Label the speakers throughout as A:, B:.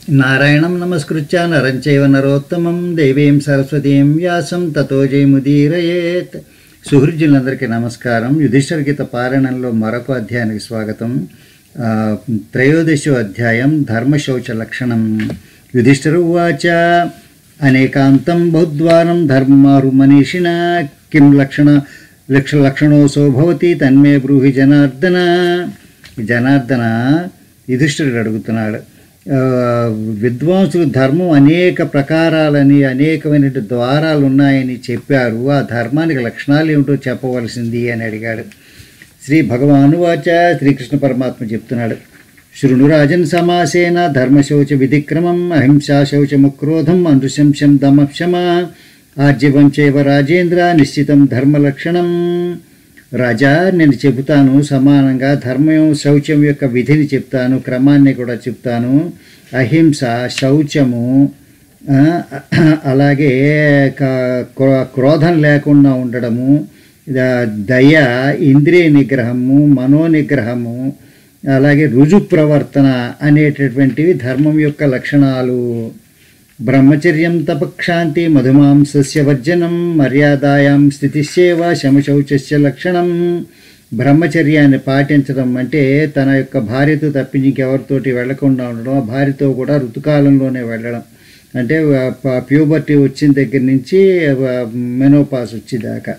A: నారాయణం నమస్కృత్య నరం చైవ నరోత్తమం దేవీం సరస్వతీం వ్యాసం తతో జయముదీరయేత్ సుహృద్యులందరికీ నమస్కారం యుధిష్ఠిర గీత పారాయణంలో మరొక అధ్యాయానికి స్వాగతం ఆ, త్రయోదశో అధ్యాయం ధర్మశౌచ లక్షణం యుధిష్ఠిర ఉవాచ అనేకాంతం బౌద్వారం ధర్మారు మనీషిణ కిం లక్షణ లక్ష లక్షణోసో భవతి తన్మే బ్రూహి జనార్దన జనార్దన యుధిష్ఠిరుడు అడుగుతున్నాడు ఆ, విద్వాంసులు ధర్మం అనేక ప్రకారాలని అనేకమైన ద్వారాలు ఉన్నాయని చెప్పారు ఆ ధర్మానికి లక్షణాలు ఏమిటో చెప్పవలసింది అని అడిగాడు శ్రీ భగవానువాచ శ్రీకృష్ణ పరమాత్మ చెప్తున్నాడు శృణురాజన్ సమాసేన ధర్మశౌచ విధిక్రమం అహింసా శౌచముక్రోధం అనుశంశం దమక్షమ ఆర్జవం చైవ రాజేంద్ర నిశ్చితం ధర్మలక్షణం రాజా నేను చెబుతాను సమానంగా ధర్మం శౌచం యొక్క విధిని చెప్తాను క్రమాన్ని కూడా చెప్తాను అహింస శౌచము ఆ, అలాగే క- క్రో- క్రోధం లేకుండా ఉండడము ద- దయ ఇంద్రియ నిగ్రహము మనో నిగ్రహము అలాగే రుజు ప్రవర్తన అనేటటువంటివి ధర్మం యొక్క లక్షణాలు బ్రహ్మచర్యం తపక్షాంతి మధుమాంసస్య వర్జనం మర్యాదాయాం స్థితిశ్చేవ శమశౌచస్య లక్షణం బ్రహ్మచర్యాన్ని పాటించడం అంటే తన యొక్క భార్యతో తప్పించి ఇంకెవరితోటి వెళ్లకుండా ఉండడం ఆ భార్యతో కూడా ఋతుకాలంలోనే వెళ్ళడం అంటే ప్యూబర్టీ వచ్చిన దగ్గర నుంచి మెనోపాస్ వచ్చేదాకా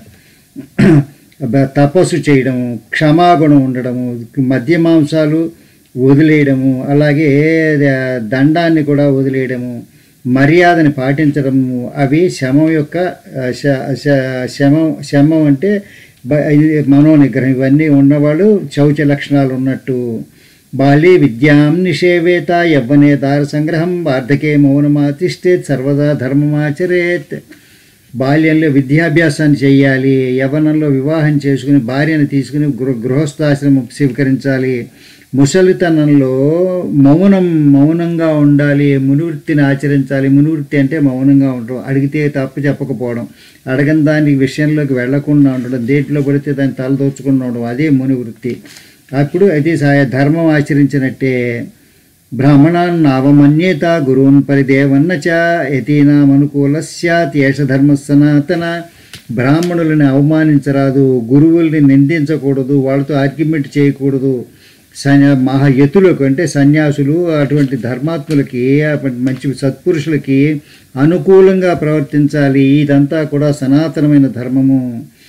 A: బ- తపస్సు చేయడము క్షమాగుణం ఉండడము మద్య మాంసాలు వదిలేయడము అలాగే ద- దండాన్ని కూడా వదిలేయడము మర్యాదని పాటించడము అవి శమం యొక్క ఆ, శ- శ- శమం శమం అంటే బ- ఇది మనోనిగ్రహం ఇవన్నీ ఉన్నవాళ్ళు శౌచ లక్షణాలు ఉన్నట్టు బాల్య విద్యాం నిషేవేత యవ్వనే దార సంగ్రహం వార్ధకే మౌనమాతిష్టేత్ సర్వదా ధర్మమాచరేత్ బాల్యంలో విద్యాభ్యాసాన్ని చేయాలి యవ్వనంలో వివాహం చేసుకుని భార్యను తీసుకుని గృహ గృహస్థాశ్రమం స్వీకరించాలి ముసలితనంలో మౌనం మౌనంగా ఉండాలి మునివృత్తిని ఆచరించాలి మునివృత్తి అంటే మౌనంగా ఉండడం అడిగితే తప్పు చెప్పకపోవడం అడగని దాని విషయంలోకి వెళ్లకుండా ఉండడం దేంట్లో పడితే దాన్ని తలదోచుకుండా ఉండడం అదే మునివృత్తి అప్పుడు అది సా- ధర్మం ఆచరించినట్టే బ్రాహ్మణాన్ నావమన్యేత గురువున్ పరిదేవన్న చ యతీనామనుకూల స్యాత్ ఏష ధర్మ సనాతన బ్రాహ్మణులని అవమానించరాదు గురువుల్ని నిందించకూడదు వాళ్ళతో ఆర్గ్యుమెంట్ చేయకూడదు సన్య మహాయతులకు అంటే సన్యాసులు అటువంటి ధర్మాత్ములకి అటువంటి మంచి సత్పురుషులకి అనుకూలంగా ప్రవర్తించాలి ఇదంతా కూడా సనాతనమైన ధర్మము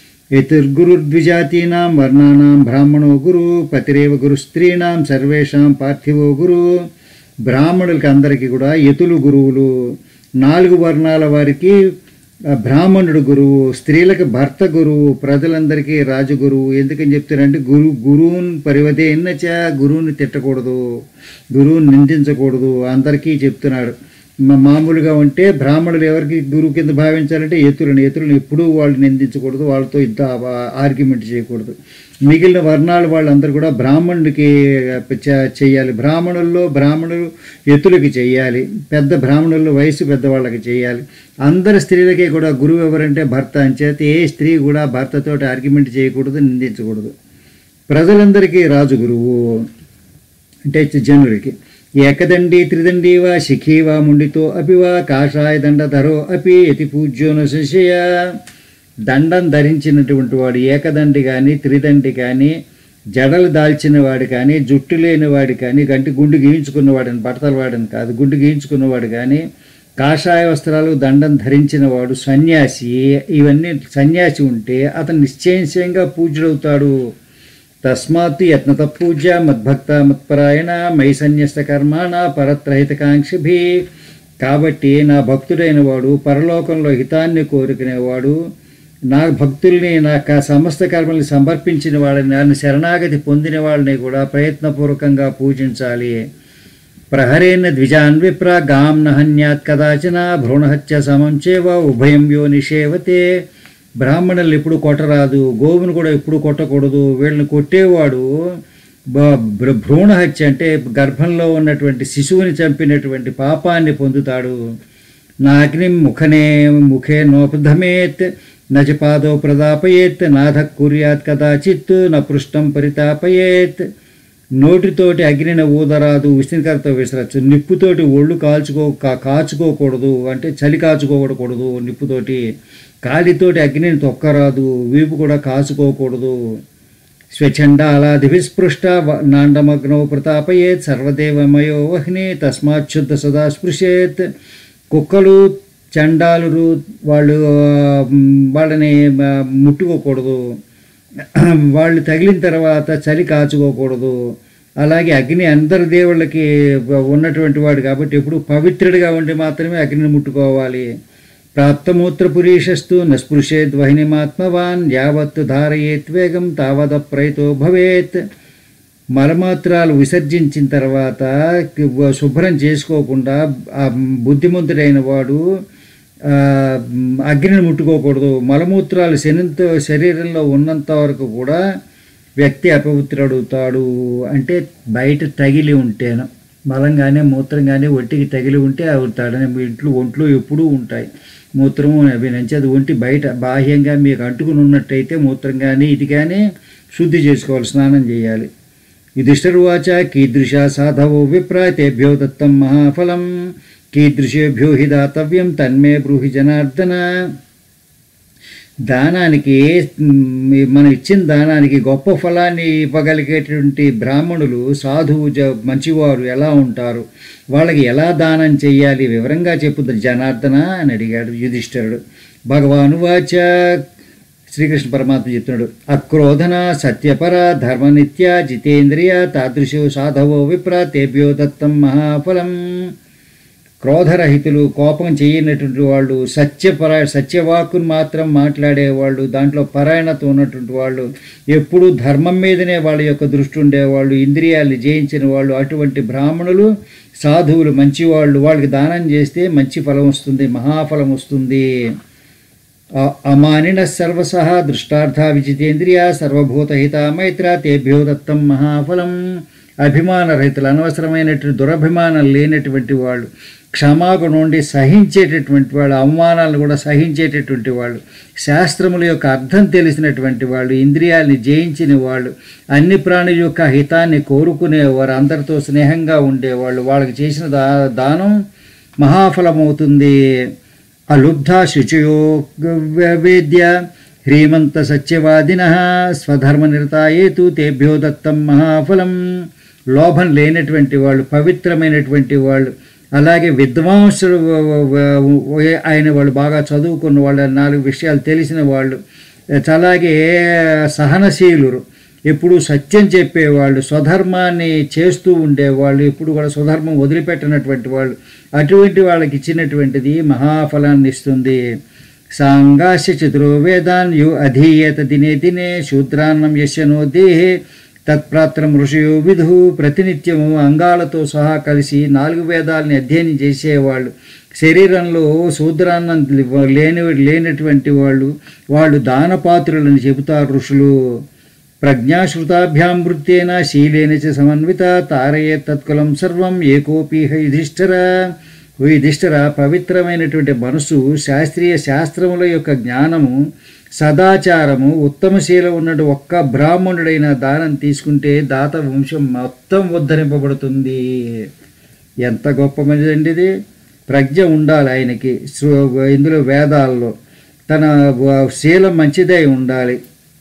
A: యతిర్గురుర్ద్విజాతీనాం వర్ణానాం బ్రాహ్మణో గురు పతిరేవ గురు స్త్రీణాం సర్వేషాం పార్థివో గురు బ్రాహ్మణులకి అందరికీ కూడా యతులు గురువులు నాలుగు వర్ణాల వారికి ఆ, బ్రాహ్మణుడు గురువు స్త్రీలకు భర్త గురువు ప్రజలందరికీ రాజు గురువు ఎందుకని చెప్తారంటే గురు గురువుని పరివదే ఎన్నచ గురువుని తిట్టకూడదు గురువుని నిందించకూడదు అందరికీ చెప్తున్నాడు మా- మామూలుగా ఉంటే బ్రాహ్మణులు ఎవరికి గురువు కింద భావించాలంటే ఎతులను ఎతులను ఎప్పుడూ వాళ్ళు నిందించకూడదు వాళ్ళతో యుద్ధ ఆర్గ్యుమెంట్ చేయకూడదు మిగిలిన వర్ణాలు వాళ్ళందరూ కూడా బ్రాహ్మణుడికి చే- చేయాలి బ్రాహ్మణుల్లో బ్రాహ్మణులు ఎతులకి చేయాలి పెద్ద బ్రాహ్మణుల్లో వయసు పెద్దవాళ్ళకి చేయాలి అందరి స్త్రీలకి కూడా గురువు ఎవరంటే భర్త అని చేత ఏ స్త్రీ కూడా భర్తతోటి ఆర్గ్యుమెంట్ చేయకూడదు నిందించకూడదు ప్రజలందరికీ రాజు గురువు అంటే జనులకి ఏకదండి త్రిదండి వా శిఖీ వా ముండితో అపి వా కాషాయ దండధరో అపి యతి పూజ్యో న శిష్య దండం ధరించినటువంటి వాడు ఏకదండి కానీ త్రిదండి కానీ జడలు దాల్చిన వాడు కానీ జుట్టు లేని వాడు కానీ గంటి గుండు గీయించుకున్నవాడని బట్టలు వాడని కాదు గుండు గీయించుకున్నవాడు కానీ కాషాయ వస్త్రాలు దండం ధరించిన వాడు సన్యాసి ఇవన్నీ సన్యాసి ఉంటే అతను నిశ్చయంగా పూజ్యుడవుతాడు తస్మాత్ యత్నత పూజ మద్భక్త మత్పరాయణ మై సన్యస్త కర్మాణ పరత్రహితకాంక్షిభి కాబట్టి నా భక్తుడైన వాడు పరలోకంలో హితాన్ని కోరుకునేవాడు నా భక్తుల్ని నా క- సమస్త కర్మల్ని సమర్పించిన వాడిని నన్ను శరణాగతి పొందిన వాళ్ళని కూడా ప్రయత్నపూర్వకంగా పూజించాలి ప్రహరేణ ద్విజాన్ విప్ర గాం నహన్యాత్ కదాచన భ్రూణహత్య సమం చేవ ఉభయం యో నిషేవతే బ్రాహ్మణులు ఎప్పుడు కొట్టరాదు గోవును కూడా ఎప్పుడు కొట్టకూడదు వీళ్ళని కొట్టేవాడు బ- భ్ర- భ్రూణ హత్య అంటే గర్భంలో ఉన్నటువంటి శిశువుని చంపినటువంటి పాపాన్ని పొందుతాడు నా అగ్ని ముఖనే ముఖే నోపధమేత్ నచ పాదో ప్రదాపయేత్ నాథ కుర్యాత్ కదాచిత్ న పృష్టం పరితాపయేత్ నోటితోటి అగ్నిని ఊదరాదు విష్ణుకరతో విసరచ్చు నిప్పుతోటి ఒళ్ళు కాల్చుకో కా- కాచుకోకూడదు అంటే చలి కాచుకోకూడదు నిప్పుతోటి కాలితోటి అగ్నిని తొక్కరాదు వీపు కూడా కాచుకోకూడదు స్వచ్ఛండాలాదివిస్పృష్ట వ- నాండమగ్నో ప్రతాపయేత్ సర్వదేవమయో వహ్ని తస్మాచ్యుద్ధ సదా స్పృశేత్ కుక్కలు చండాలురు వాళ్ళు ఆ, మ్, వాళ్ళని ఆ, ముట్టుకోకూడదు వాళ్ళు తగిలిన తర్వాత చలి కాచుకోకూడదు అలాగే అగ్ని అందరి దేవుళ్ళకి ఉన్నటువంటి వాడు కాబట్టి ఎప్పుడు పవిత్రుడిగా ఉండి మాత్రమే అగ్నిని ముట్టుకోవాలి ప్రాప్తమూత్ర పురీషస్తు నస్పృశేద్ వహినిమాత్మవాన్ యావత్ ధారయేత్ వేగం తావద ప్రయతో భవేత్ మలమాత్రాలు విసర్జించిన తర్వాత కి- శుభ్రం చేసుకోకుండా ఆ బుద్ధిమంతుడైన వాడు ఆ, అగ్నిని ముట్టుకోకూడదు మలమూత్రాలు శనితో శరీరంలో ఉన్నంత వరకు కూడా వ్యక్తి అపవిత్రుడవుతాడు అంటే బయట తగిలి ఉంటేను మలం కానీ మూత్రం కానీ ఒంటికి తగిలి ఉంటే అవుతాడని మీ ఇంట్లో ఒంట్లో ఎప్పుడూ ఉంటాయి మూత్రము అవి నుంచి అది ఒంటి బయట బాహ్యంగా మీకు అంటుకుని ఉన్నట్టయితే మూత్రం కానీ ఇది కానీ శుద్ధి చేసుకోవాలి స్నానం చేయాలి యుధిష్ఠిర్వాచ కీదృశ సాధవో విప్ర తేభ్యో దత్తం మహాఫలం కీదృశేభ్యో హి దాతవ్యం తన్మే బ్రూహి జనార్దన దానానికి మ్, మనం ఇచ్చిన దానానికి గొప్ప ఫలాన్ని ఇవ్వగలిగేటువంటి బ్రాహ్మణులు సాధువు జ మంచివారు ఎలా ఉంటారు వాళ్ళకి ఎలా దానం చెయ్యాలి వివరంగా చెప్పుద్ది జనార్దన అని అడిగాడు యుధిష్ఠిరుడు భగవాను వాచ శ్రీకృష్ణ పరమాత్మ చెప్తున్నాడు అక్రోధన సత్యపర ధర్మనిత్య జితేంద్రియ తాదృశో సాధవో విప్ర తేభ్యో దత్తం మహాఫలం క్రోధరహితులు కోపం చేయనటువంటి వాళ్ళు సత్యపర సత్యవాక్కును మాత్రం మాట్లాడేవాళ్ళు దాంట్లో పరాయణత ఉన్నటువంటి వాళ్ళు ఎప్పుడూ ధర్మం మీదనే వాళ్ళ యొక్క దృష్టి ఉండేవాళ్ళు ఇంద్రియాలు జయించిన వాళ్ళు అటువంటి బ్రాహ్మణులు సాధువులు మంచివాళ్ళు వాళ్ళకి దానం చేస్తే మంచి ఫలం వస్తుంది మహాఫలం వస్తుంది అ- అమానిన సర్వస దృష్టార్థ విజితేంద్రియ సర్వభూతహిత మైత్ర తేభ్యో దత్తం మహాఫలం అభిమాన రహితులు అనవసరమైనటువంటి దురభిమానం లేనటువంటి వాళ్ళు క్షమాగుణ నుండి సహించేటటువంటి వాళ్ళు అవమానాలను కూడా సహించేటటువంటి వాళ్ళు శాస్త్రముల యొక్క అర్థం తెలిసినటువంటి వాళ్ళు ఇంద్రియాల్ని జయించిన వాళ్ళు అన్ని ప్రాణుల యొక్క హితాన్ని కోరుకునేవారు అందరితో స్నేహంగా ఉండేవాళ్ళు వాళ్ళకి చేసిన దా దానం మహాఫలమవుతుంది అలుబ్ధ శుచయో వేద్య హ్రీమంత సత్యవాదిన స్వధర్మ నిరతాయేతు తేభ్యో దత్తం మహాఫలం లోభం లేనటువంటి వాళ్ళు పవిత్రమైనటువంటి వాళ్ళు అలాగే విద్వాంసులు ఆయన వాళ్ళు బాగా చదువుకున్న వాళ్ళు నాలుగు విషయాలు తెలిసిన వాళ్ళు అలాగే సహనశీలురు ఎప్పుడు సత్యం చెప్పేవాళ్ళు స్వధర్మాన్ని చేస్తూ ఉండేవాళ్ళు ఎప్పుడు కూడా స్వధర్మం వదిలిపెట్టినటువంటి వాళ్ళు అటువంటి వాళ్ళకి ఇచ్చినటువంటిది మహాఫలాన్ని ఇస్తుంది సాంగాస్య చతురో వేదాన్ యు అధీయత దినే దినే శూద్రాన్నం యశనో దేహే తత్ప్రాత్రం ఋషియో విధు ప్రతినిత్యము అంగాలతో సహా కలిసి నాలుగు వేదాలని అధ్యయనం చేసేవాళ్ళు శరీరంలో శూద్రాన్నం లేని లేనటువంటి వాళ్ళు వాళ్ళు దానపాత్రులని చెబుతారు ఋషులు ప్రజ్ఞాశ్రుతాభ్యాం వృత్తేన శీలేన చ సమన్విత తారయే తత్కులం సర్వం ఏకోపీహ యుధిష్ఠర ఓ యుధిష్ఠర పవిత్రమైనటువంటి మనసు శాస్త్రీయ శాస్త్రముల యొక్క జ్ఞానము సదాచారము ఉత్తమశీలం ఉన్నట్టు ఒక్క బ్రాహ్మణుడైన దానం తీసుకుంటే దాత వంశం మొత్తం ఉద్ధరింపబడుతుంది ఎంత గొప్ప మంచిదండి ఇది ప్రజ్ఞ ఉండాలి ఆయనకి శ్రు- ఇందులో వేదాల్లో తన వ- శీలం మంచిదై ఉండాలి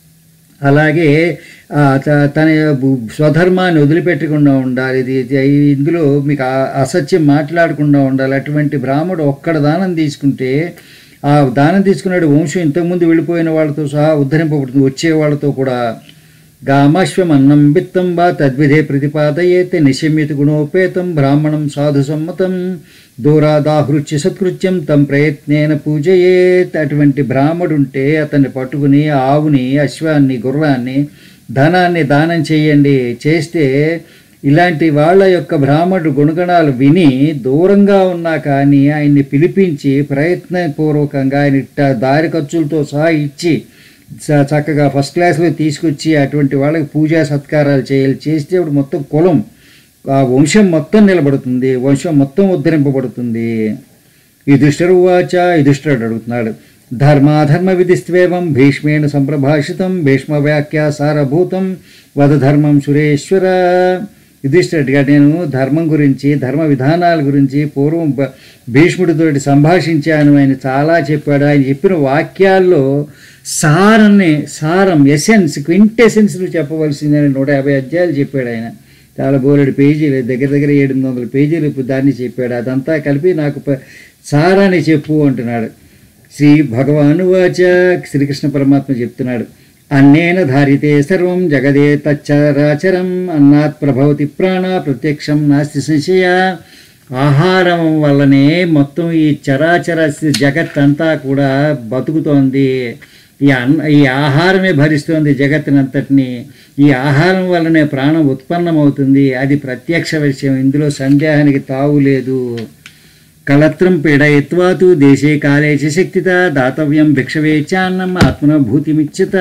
A: అలాగే ఆ, త- తన బు- స్వధర్మాన్ని వదిలిపెట్టకుండా ఉండాలి ఇది ఇది- ఇందులో మీకు ఆ- అసత్యం మాట్లాడకుండా ఉండాలి అటువంటి బ్రాహ్మడు ఒక్కడ దానం తీసుకుంటే ఆ దానం తీసుకున్నాడు వంశం ఇంతకుముందు వెళ్ళిపోయిన వాళ్ళతో సహా ఉద్ధరింపబడుతుంది వచ్చే వాళ్ళతో కూడా గామాశ్వం అన్నం విత్తం వా తద్విధే ప్రతిపాదయేత్ నిశమ్యత గుణోపేతం బ్రాహ్మణం సాధు సమ్మతం దూరాదాహృత్య సత్కృత్యం తం ప్రయత్నేన పూజయేత్ అటువంటి బ్రాహ్మడుంటే అతన్ని పట్టుకుని ఆవుని అశ్వాన్ని గుర్రాన్ని ధనాన్ని దానం చేయండి చేస్తే ఇలాంటి వాళ్ళ యొక్క బ్రాహ్మణుడు గుణగణాలు విని దూరంగా ఉన్నా కానీ ఆయన్ని పిలిపించి ప్రయత్నపూర్వకంగా ఆయన ఇట్ట దారి ఖర్చులతో సహా ఇచ్చి చ- చక్కగా ఫస్ట్ క్లాస్లో తీసుకొచ్చి అటువంటి వాళ్ళకి పూజా సత్కారాలు చేయాలి చేస్తే ఇప్పుడు మొత్తం కులం ఆ వంశం మొత్తం నిలబడుతుంది వంశం మొత్తం ఉద్ధరింపబడుతుంది యుధిష్ఠిరు వాచ యుధిష్ఠిరుడు అడుగుతున్నాడు ధర్మాధర్మ విధిస్త్వేవం భీష్మేణ సంప్రభాషితం భీష్మవ్యాఖ్య సారభూతం వదధర్మం సురేశ్వర యుధిష్ఠిరుడిగా నేను ధర్మం గురించి ధర్మ విధానాల గురించి పూర్వం బ- భీష్ముడితోటి సంభాషించాను ఆయన చాలా చెప్పాడు ఆయన చెప్పిన వాక్యాల్లో సారాన్ని సారం ఎసెన్స్ క్వింటెసెన్స్ చెప్పవలసిందని నూట యాభై అధ్యాయాలు చెప్పాడు ఆయన చాలా బోలెడు పేజీలు దగ్గర దగ్గర ఏడు వందల పేజీలు ఇప్పుడు దాన్ని చెప్పాడు అదంతా కలిపి నాకు ప- సారాన్ని చెప్పు అంటున్నాడు శ్రీ భగవాను వాచ శ్రీకృష్ణ పరమాత్మ చెప్తున్నాడు అన్నేన ధారితే సర్వం జగదే తచ్చరాచరం అన్నాత్ ప్రభవతి ప్రాణ ప్రత్యక్షం నాస్తి సంశయ ఆహారం వల్లనే మొత్తం ఈ చరాచర జగత్ అంతా కూడా బతుకుతోంది ఈ అన్న ఈ ఆహారమే భరిస్తోంది జగత్తునంతటిని ఈ ఆహారం వల్లనే ప్రాణం ఉత్పన్నమవుతుంది అది ప్రత్యక్ష విషయం ఇందులో సందేహానికి తావు లేదు కలత్రం పీడయత్వాతు దేశే కాలే చ శక్తిత దాతవ్యం భిక్షవే చాన్నం ఆత్మన భూతిమిచ్చత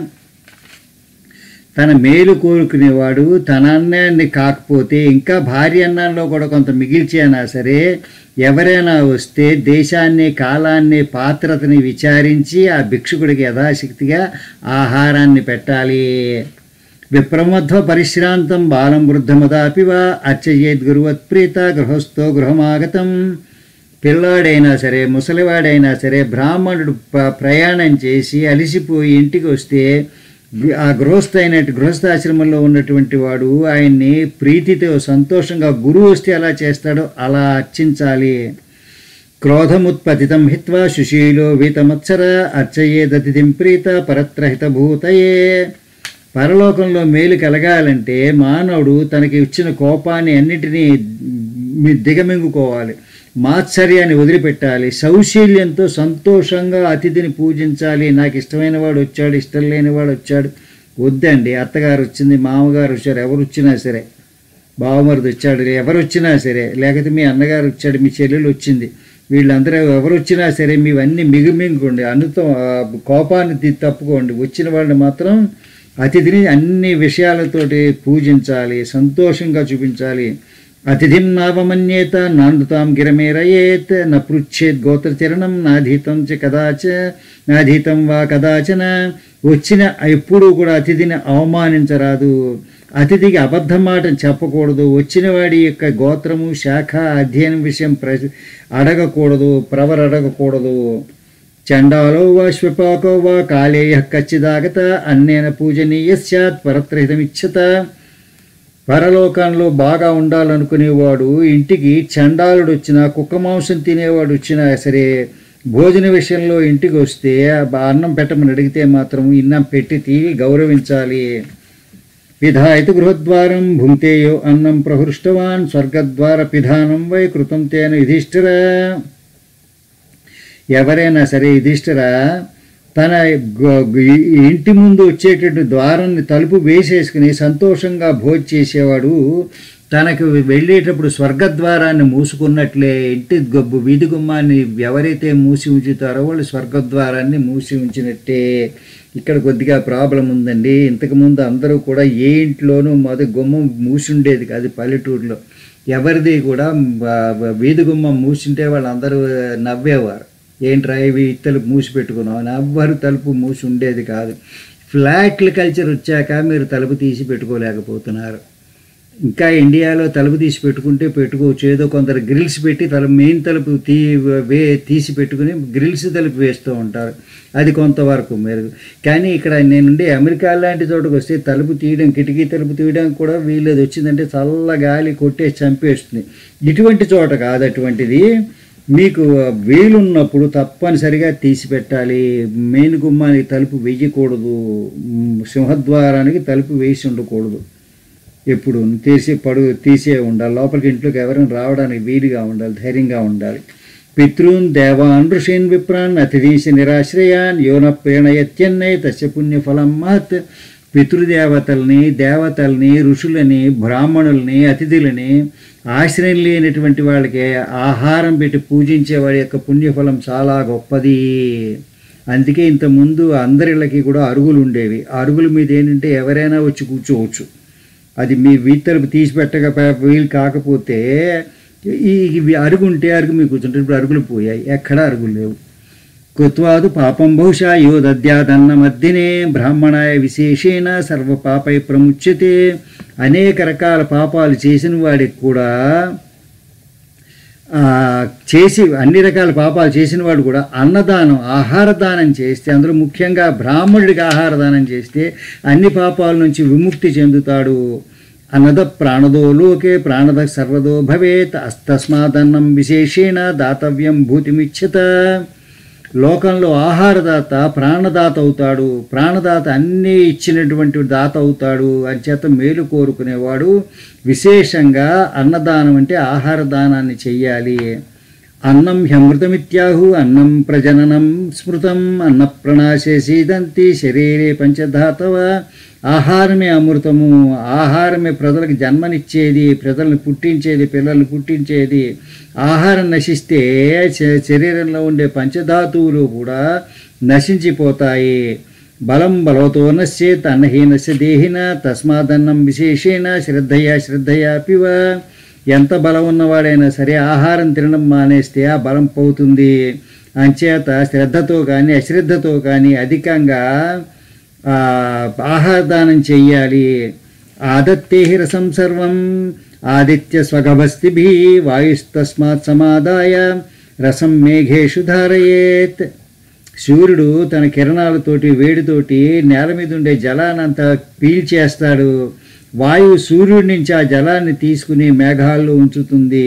A: తన మేలు కోరుకునేవాడు తన అన్నాన్ని కాకపోతే ఇంకా భార్య అన్నంలో కూడా కొంత మిగిల్చేనా సరే ఎవరైనా వస్తే దేశాన్ని కాలాన్ని పాత్రతని విచారించి ఆ భిక్షుకుడికి యథాశక్తిగా ఆహారాన్ని పెట్టాలి విప్రమధ్వ పరిశ్రాంతం బాలం వృద్ధమదాపి వా అర్చయేద్ గురువత్ప్రీత గృహస్థో గృహమాగతం పిల్లాడైనా సరే ముసలివాడైనా సరే బ్రాహ్మణుడు ప- ప్రయాణం చేసి అలిసిపోయి ఇంటికి వస్తే గు- ఆ గృహస్థ అయినట్టు గృహస్థాశ్రమంలో ఉన్నటువంటి వాడు ఆయన్ని ప్రీతితో సంతోషంగా గురువు వస్తే ఎలా చేస్తాడో అలా అర్చించాలి క్రోధముత్పతితం హిత్వా సుశీలో వీతమత్సర అర్చయేదతిథిం ప్రీత పరత్రహితభూతయే పరలోకంలో మేలు కలగాలంటే మానవుడు తనకి ఇచ్చిన కోపాన్ని అన్నిటినీ మి- దిగమింగుకోవాలి మాత్సర్యాన్ని వదిలిపెట్టాలి సౌశీల్యంతో సంతోషంగా అతిథిని పూజించాలి నాకు ఇష్టమైన వాడు వచ్చాడు ఇష్టం లేని వాడు వచ్చాడు వద్దండి అత్తగారు వచ్చింది మామగారు వచ్చారు ఎవరు వచ్చినా సరే బావమరిది వచ్చాడు ఎవరు వచ్చినా సరే లేకపోతే మీ అన్నగారు వచ్చాడు మీ చెల్లెలు వచ్చింది వీళ్ళందరూ ఎవరు వచ్చినా సరే మీవన్నీ మిగుమింగుకోండి అనుతో ఆ కోపాన్ని తి- తప్పుకోండి వచ్చిన వాళ్ళని మాత్రం అతిథిని అన్ని విషయాలతోటి పూజించాలి సంతోషంగా చూపించాలి అతిథిం నావమన్యేత నాందుతాం గిరమేరయేత్ న పృచ్ఛేద్ గోత్రచరణం నాధీతం చ కదాచ నాధీతం వా కదాచన వచ్చిన ఎప్పుడూ కూడా అతిథిని అవమానించరాదు అతిథికి అబద్ధం మాట చెప్పకూడదు వచ్చిన వాడి యొక్క గోత్రము శాఖ అధ్యయనం విషయం ప్ర అడగకూడదు ప్రవర అడగకూడదు చండాలో వా శ్వపాకో వా కాళేయ కచ్చిదాగత అన్నేన పూజనీయ స్యాత్ పరత్రహితమిచ్చత పరలోకంలో బాగా ఉండాలనుకునేవాడు ఇంటికి చండాలుడు వచ్చినా కుక్క మాంసం తినేవాడు వచ్చినా సరే భోజన విషయంలో ఇంటికి వస్తే ఆ అన్నం పెట్టమని అడిగితే మాత్రం ఇన్నం పెట్టి తీరి గౌరవించాలి విధాయత గృహద్వారం భుంక్తేయో అన్నం ప్రహృష్టవాన్ స్వర్గద్వార పిధానం వై కృతం తేన యుధిష్ఠిర ఎవరైనా సరే యుధిష్ఠిర తన గ- గ- ఇంటి ముందు వచ్చేటటువంటి ద్వారాన్ని తలుపు వేసేసుకుని సంతోషంగా భోజ చేసేవాడు తనకు వెళ్ళేటప్పుడు స్వర్గద్వారాన్ని మూసుకున్నట్లే ఇంటి గబ్బు వీధి గుమ్మాన్ని ఎవరైతే మూసి ఉంచుతారో వాళ్ళు స్వర్గద్వారాన్ని మూసి ఉంచినట్టే ఇక్కడ కొద్దిగా ప్రాబ్లం ఉందండి ఇంతకుముందు అందరూ కూడా ఏ ఇంట్లోనూ మొదటి గుమ్మం మూసి ఉండేది కాదు పల్లెటూరులో ఎవరిది కూడా బ- బ- వీధి గుమ్మం మూసింటే వాళ్ళందరూ నవ్వేవారు ఏంట్రా ఇవి తలుపు మూసి పెట్టుకున్నాం అని ఎవ్వరు తలుపు మూసి ఉండేది కాదు ఫ్లాట్ల కల్చర్ వచ్చాక మీరు తలుపు తీసి పెట్టుకోలేకపోతున్నారు ఇంకా ఇండియాలో తలుపు తీసి పెట్టుకుంటే పెట్టుకోవచ్చు ఏదో కొందరు గ్రిల్స్ పెట్టి తలుపు మెయిన్ తలుపు తీ వే తీసి పెట్టుకుని గ్రిల్స్ తలుపు వేస్తూ ఉంటారు అది కొంతవరకు మెరుగు కానీ ఇక్కడ నేనుండి అమెరికా లాంటి చోటుకు వస్తే తలుపు తీయడం కిటికీ తలుపు తీయడానికి కూడా వీలేదు వచ్చిందంటే చల్ల గాలి కొట్టేసి చంపేస్తుంది ఇటువంటి చోట కాదు అటువంటిది మీకు వీలున్నప్పుడు తప్పనిసరిగా తీసి పెట్టాలి మెయిన్ గుమ్మానికి తలుపు వేయకూడదు మ్, సింహద్వారానికి తలుపు వేసి ఉండకూడదు ఎప్పుడు తీసి పడు తీసే ఉండాలి లోపలికి ఇంట్లోకి ఎవరైనా రావడానికి వీలుగా ఉండాలి ధైర్యంగా ఉండాలి పితృన్ దేవాన్ ఋషీన్ విప్రాన్ అతిథీసి నిరాశ్రయాన్ యోన ప్రేణయత్యన్నై తస్య పుణ్యఫలం మహత్ పితృదేవతల్ని దేవతల్ని ఋషులని బ్రాహ్మణుల్ని అతిథులని ఆశ్రయం లేనటువంటి వాళ్ళకి ఆహారం పెట్టి పూజించే వాడి యొక్క పుణ్యఫలం చాలా గొప్పది అందుకే ఇంతకుముందు అందరిళ్ళకి కూడా అరుగులు ఉండేవి ఆ అరుగుల మీద ఏంటంటే ఎవరైనా వచ్చి కూర్చోవచ్చు అది మీ వీతలుపు తీసి పెట్టక ప- వీలు కాకపోతే ఈ ఇవి అరుగు ఉంటే అరుగు మీకు కూర్చుంటే ఇప్పుడు అరుగులు పోయాయి ఎక్కడ అరుగులు లేవు కృత్వాదు పాపం బహుశా యో దద్యాదన్నమద్దినే బ్రాహ్మణాయ విశేషేణ సర్వపాపై ప్రముచ్యతే అనేక రకాల పాపాలు చేసిన వాడికి కూడా ఆ, చేసి అన్ని రకాల పాపాలు చేసిన వాడు కూడా అన్నదానం ఆహార దానం చేస్తే అందులో ముఖ్యంగా బ్రాహ్మణుడికి ఆహార దానం చేస్తే అన్ని పాపాల నుంచి విముక్తి చెందుతాడు అన్నద ప్రాణదో లోకే ప్రాణద సర్వదో భవేత్ అస్తస్మాదన్నం విశేషేణ దాతవ్యం భూతిమిచ్చత లోకంలో ఆహారదాత ప్రాణదాత అవుతాడు ప్రాణదాత అన్నీ ఇచ్చినటువంటి దాత అవుతాడు అంచేత మేలు కోరుకునేవాడు విశేషంగా అన్నదానం అంటే ఆహార దానాన్ని చెయ్యాలి అన్నం హ్యమృతమిత్యాహు అన్నం ప్రజననం స్మృతం అన్న ప్రణాశే సీదంతి శరీరే పంచధాతవ ఆహారమే అమృతము ఆహారమే ప్రజలకు జన్మనిచ్చేది ప్రజల్ని పుట్టించేది పిల్లల్ని పుట్టించేది ఆహారం నశిస్తే శ- శరీరంలో ఉండే పంచధాతువులు కూడా నశించిపోతాయి బలం బలవతో నశ్చేత్ అన్నహీనస్య దేహిన తస్మాదన్నం విశేషేణ శ్రద్ధయా శ్రద్ధయా పివ ఎంత బలం ఉన్నవాడైనా సరే ఆహారం తినడం మానేస్తే ఆ బలం పోతుంది అంచేత శ్రద్ధతో కానీ అశ్రద్ధతో కానీ అధికంగా ఆ, ఆహారదానం చెయ్యాలి ఆదత్తేహి రసం సర్వం ఆదిత్య స్వగభస్తిభి వాయుస్తస్మాత్ సమాదాయ రసం మేఘేషు ధారయేత్ సూర్యుడు తన కిరణాలతోటి వేడితోటి నేల మీద ఉండే జలాన్నంతా పీల్చేస్తాడు వాయువు సూర్యుడి నుంచి ఆ జలాన్ని తీసుకుని మేఘాల్లో ఉంచుతుంది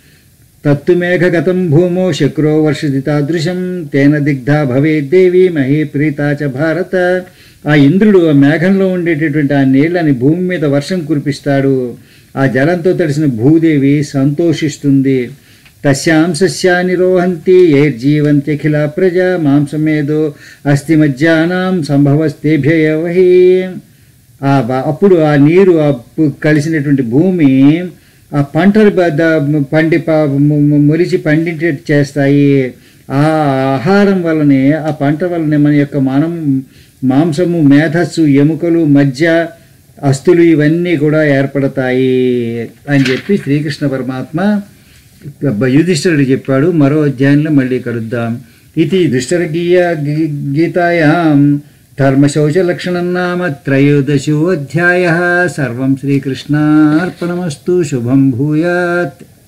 A: తత్తుమేఘగతం భూమో శక్రో వర్షతి తాదృశం తేన దిగ్ధ భవేద్దేవి మహీ ప్రీతా చ భారత ఆ ఇంద్రుడు ఆ మేఘంలో ఉండేటటువంటి ఆ నీళ్ళని భూమి మీద వర్షం కురిపిస్తాడు ఆ జలంతో తడిసిన భూదేవి సంతోషిస్తుంది తస్యాం సస్యాని రోహంతి ఏర్జీవంత్యఖిల ప్రజ మాంసమేదో అస్థి మజ్జానాం సంభవస్తేభ్య వహి ఆ బ- అప్పుడు ఆ నీరు ఆ పు- కలిసినటువంటి భూమి ఆ పంటలు బ- ద- పండి ప- ము- ము- మొలిచి పండించేట్టు చేస్తాయి ఆ ఆహారం వల్లనే ఆ పంట వల్లనే మన యొక్క మనం మాంసము మేధస్సు ఎముకలు మధ్య అస్తులు ఇవన్నీ కూడా ఏర్పడతాయి అని చెప్పి శ్రీకృష్ణ పరమాత్మ యుధిష్ఠరుడు చెప్పాడు మరో అధ్యాయంలో మళ్ళీ కలుద్దాం ఇది దుష్టరగీయ గీ- గీతాయాం ధర్మశౌచలక్షణం నామ త్రయోదశోऽధ్యాయः సర్వం శ్రీకృష్ణార్పణమస్తు శుభం భూయాత్